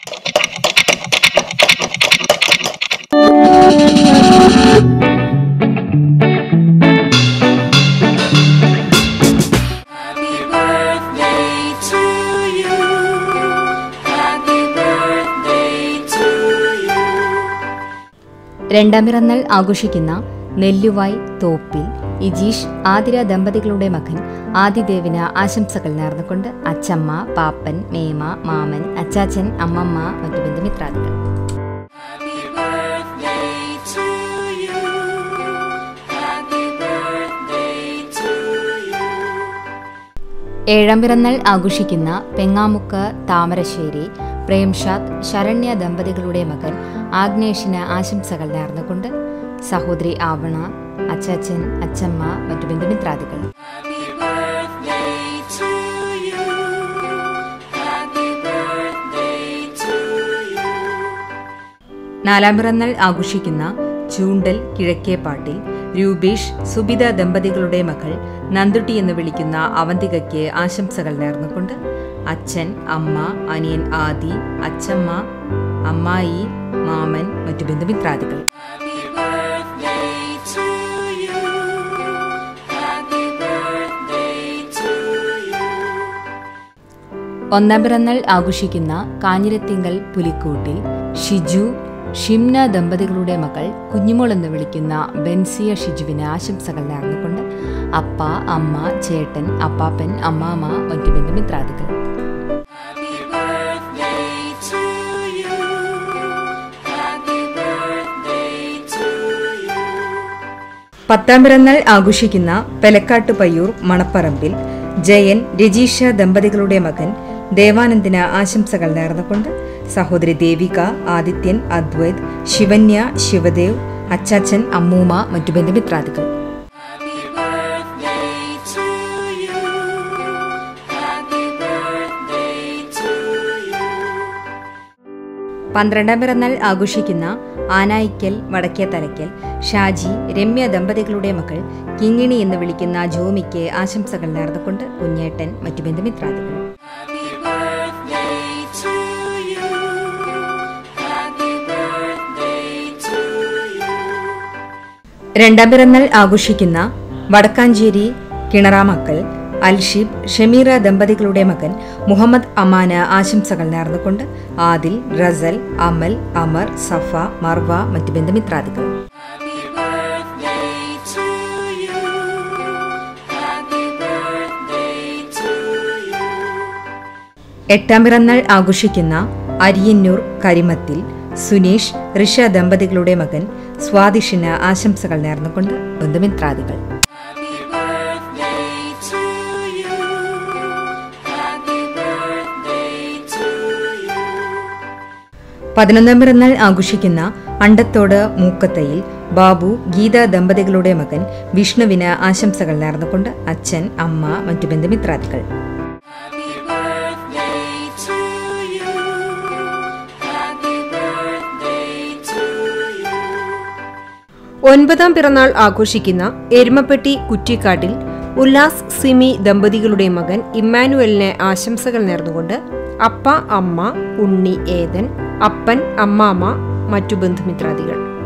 Happy birthday to you. Happy birthday to you. രണ്ടാം പിറന്നാൾ ആഘോഷിക്കുന്ന നെല്ലുവായ് തോപ്പിൽ ഇജീഷ് ആതിര ദമ്പതികളുടെ മകൻ ആദിദേവിന് ആശംസകൾ നേർന്നുകൊണ്ട് അച്ചമ്മ പാപ്പൻ മേമ മാമൻ അച്ചാച്ചൻ അമ്മമ്മ മറ്റു ബന്ധുമിത്രാദികൾ Happy birthday to you. Happy birthday to you. ഏഴാം പിറന്നാൾ ആഘോഷിക്കുന്ന പെങ്ങാമുക്ക് താമരശ്ശേരി പ്രേംഷാദ് ശരണ്യ ദമ്പതികളുടെ മകൻ ആഗ്നേഷിന് ആശംസകൾ നേർന്നുകൊണ്ട് സഹോദരി ആവണ അച്ചാച്ചൻ അച്ചമ്മ മറ്റു ബന്ധുമിത്രാദികൾ Happy birthday to you. Happy birthday to you. നാലാം പിറന്നാൾ ആഘോഷിക്കുന്ന ചൂണ്ടൽ കിഴക്കേപ്പാട്ടിൽ രൂപേഷ് സുബിത ദമ്പതികളുടെ മകൾ നന്ദുട്ടി എന്ന് വിളിക്കുന്ന അവന്തികയ്ക്ക് ആശംസകൾ നേർന്നുകൊണ്ട് അച്ഛൻ അമ്മ അനിയൻ ആദി അച്ചമ്മ അമ്മായി മാമൻ മറ്റു ബന്ധുമിത്രാദികൾ Happy birthday to you. Happy birthday to you. ഒന്നാം പിറന്നാൾ ആഘോഷിക്കുന്ന കാഞ്ഞിരത്തിങ്കൽ പുലിക്കൂട്ടിൽ ഷിജു ഷിംന ദമ്പതികളുടെ മകൾ കുഞ്ഞുമോൾ എന്ന് വിളിക്കുന്ന ബെൻസിയ ഷിജുവിന് ആശംസകൾ നേർന്നുകൊണ്ട് അപ്പ അമ്മ ചേട്ടൻ അപ്പാപ്പൻ അമ്മാമ്മ മറ്റു ബന്ധുമിത്രാദികൾ Happy birthday to you. Happy birthday to you. പത്താം പിറന്നാൾ ആഘോഷിക്കുന്ന പെലക്കാട്ട് പയ്യൂർ മണപ്പറമ്പിൽ ജയൻ രജീഷ ദമ്പതികളുടെ മകൻ ദേവാനന്ദിന് ആശംസകൾ നേർന്നുകൊണ്ട് സഹോദരി ദേവിക ആദിത്യൻ അദ്വൈത് ശിവന്യ ശിവദേവ് അച്ചാച്ചൻ അമ്മൂമ്മ മറ്റു ബന്ധുമിത്രാദികൾ Happy birthday to you. Happy birthday to you. പന്ത്രണ്ടാം പിറന്നാൾ ആഘോഷിക്കുന്ന ആനായിക്കൽ വടക്കേ തലയ്ക്കൽ ഷാജി രമ്യ ദമ്പതികളുടെ മകൾ കിങ്ങിണി എന്ന് വിളിക്കുന്ന ജോമിക്ക് ആശംസകൾ നേർന്നുകൊണ്ട് കുഞ്ഞേട്ടൻ മറ്റു ബന്ധുമിത്രാദികൾ Happy birthday to you. Happy birthday to you. രണ്ടാം പിറന്നാൾ ആഘോഷിക്കുന്ന വടക്കാഞ്ചേരി കിണറാമക്കൾ അൽഷിബ് ഷമീറ ദമ്പതികളുടെ മകൻ മുഹമ്മദ് അമാന് ആശംസകൾ നേർന്നുകൊണ്ട് ആദിൽ റസൽ അമൽ അമർ സഫ മർവ മറ്റു ബന്ധുമിത്രാദികൾ Happy birthday to you. Happy birthday to you. എട്ടാം പിറന്നാൾ ആഘോഷിക്കുന്ന അരിയന്നൂർ കരിമത്തിൽ സുനീഷ് ഋഷ ദമ്പതികളുടെ മകൻ സ്വാദിഷിന് ആശംസകൾ നേർന്നുകൊണ്ട് ബന്ധുമിത്രാദികൾ Happy birthday to you. Happy birthday to you. പതിനൊന്നാം പിറന്നാൾ ആഘോഷിക്കുന്ന അണ്ടത്തോട് മൂക്കത്തയിൽ ബാബു ഗീത ദമ്പതികളുടെ മകൻ വിഷ്ണുവിന് ആശംസകൾ നേർന്നുകൊണ്ട് അച്ഛൻ അമ്മ മറ്റു ബന്ധുമിത്രാദികൾ Happy birthday to you. Happy birthday to you. ഒൻപതാം പിറന്നാൾ ആഘോഷിക്കുന്ന എരുമപ്പെട്ടി കുറ്റിക്കാട്ടിൽ ഉല്ലാസ് സിമി ദമ്പതികളുടെ മകൻ ഇമ്മാനുവലിന് ആശംസകൾ നേർന്നുകൊണ്ട് അപ്പ അമ്മ ഉണ്ണി ഏതൻ അപ്പൻ അമ്മാമ്മ മറ്റു ബന്ധുമിത്രാദികൾ